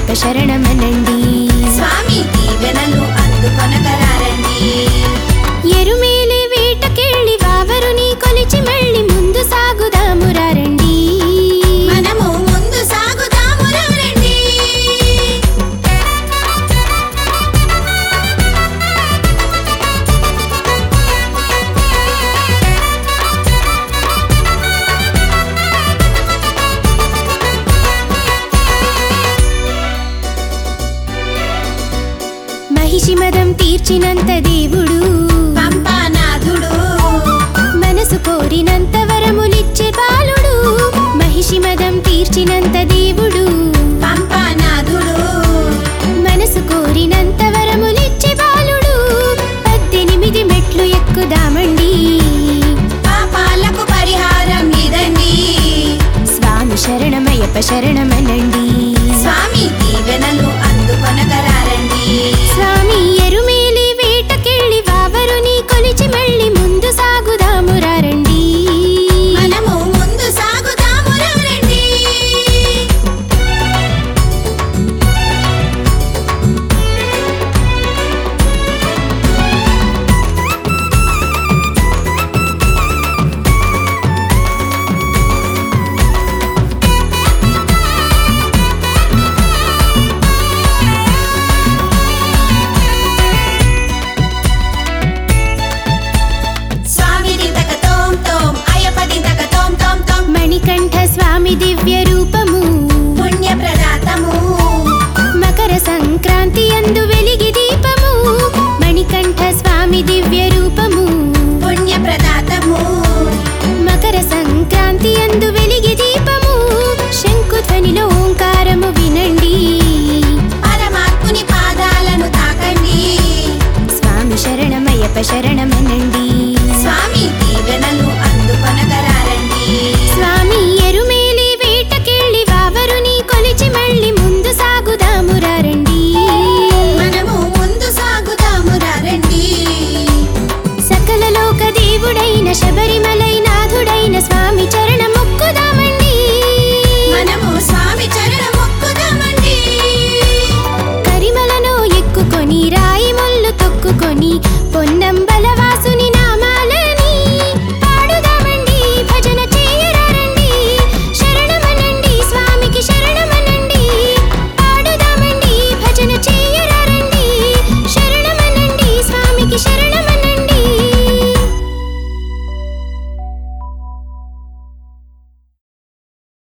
శరణమయ్యప్ప శరణమనండి స్వామి దీవెనలు అందుకొనగరారండి ఎరుమేలి వేటకెళ్ళి వావరుని కొలిచి మళ్ళీ ముందు సాగుదామురారండి మనము ముందు సాగుదాము రండి మహిషి మదం తీర్చినంత దేవుడు పంపానాథుడు మనసు కోరినంత వరములిచ్చే బాలుడు మహిషి మదం తీర్చినంత దేవుడు పంపానాథుడు మనసు కోరినంత వరములిచ్చే బాలుడు పద్దెనిమిది మెట్లు ఎక్కుదామండి పాపాలకు పరిహారం ఇదండి స్వామి శరణమయ్యప్ప శరణమనండి స్వామి దీవెనలు అందుకొనగరారండి స్వామి ఎరుమేలి వేటకెళ్ళి వావరుని కొలిచి మళ్ళీ